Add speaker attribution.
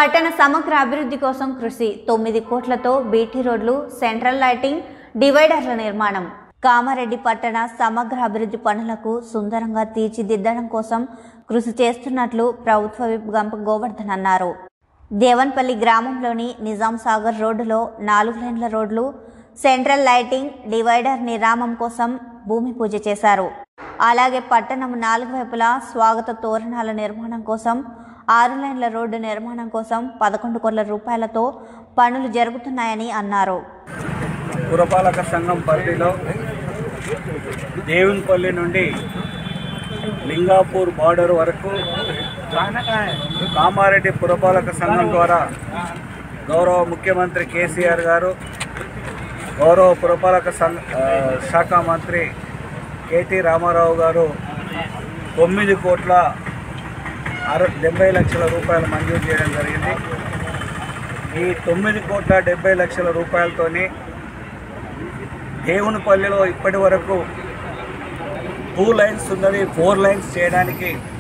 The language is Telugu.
Speaker 1: పట్టణ సమగ్ర అభివృద్ధి కోసం కృషి తొమ్మిది కోట్లతో బీటీ రోడ్లు సెంట్రల్ లైటింగ్ డివైడర్ల నిర్మాణం కామారెడ్డి పట్టణ సమగ్ర అభివృద్ధి పనులకు సుందరంగా తీర్చిదిద్దడం కోసం కృషి చేస్తున్నట్లు ప్రభుత్వ విప్ గంప గోవర్ధన్ అన్నారు దేవన్పల్లి గ్రామంలోని నిజాం సాగర్ రోడ్డులో నాలుగు లేన్ల రోడ్లు సెంట్రల్ లైటింగ్ డివైడర్ నిర్మాణం కోసం భూమి పూజ చేశారు అలాగే పట్టణం నాలుగు వైపులా స్వాగత తోరణాల నిర్మాణం కోసం ఆరు లైన్ల రోడ్డు నిర్మాణం కోసం పదకొండు కోట్ల రూపాయలతో పనులు జరుగుతున్నాయని అన్నారు
Speaker 2: పురపాలక సంఘం పరిధిలో దేవునిపల్లి నుండి లింగాపూర్ బార్డర్ వరకు కామారెడ్డి పురపాలక సంఘం ద్వారా గౌరవ ముఖ్యమంత్రి కేసీఆర్ గారు గౌరవ పురపాలక సంఘ ఆ, శాఖ మంత్రి కేటీ రామారావు గారు తొమ్మిది కోట్ల అర డెబ్బై లక్షల రూపాయలు మంజూరు చేయడం జరిగింది ఈ తొమ్మిది కోట్ల డెబ్బై లక్షల రూపాయలతోని దేవునిపల్లిలో ఇప్పటి వరకు టూ లైన్స్ ఉన్నది ఫోర్ లైన్స్ చేయడానికి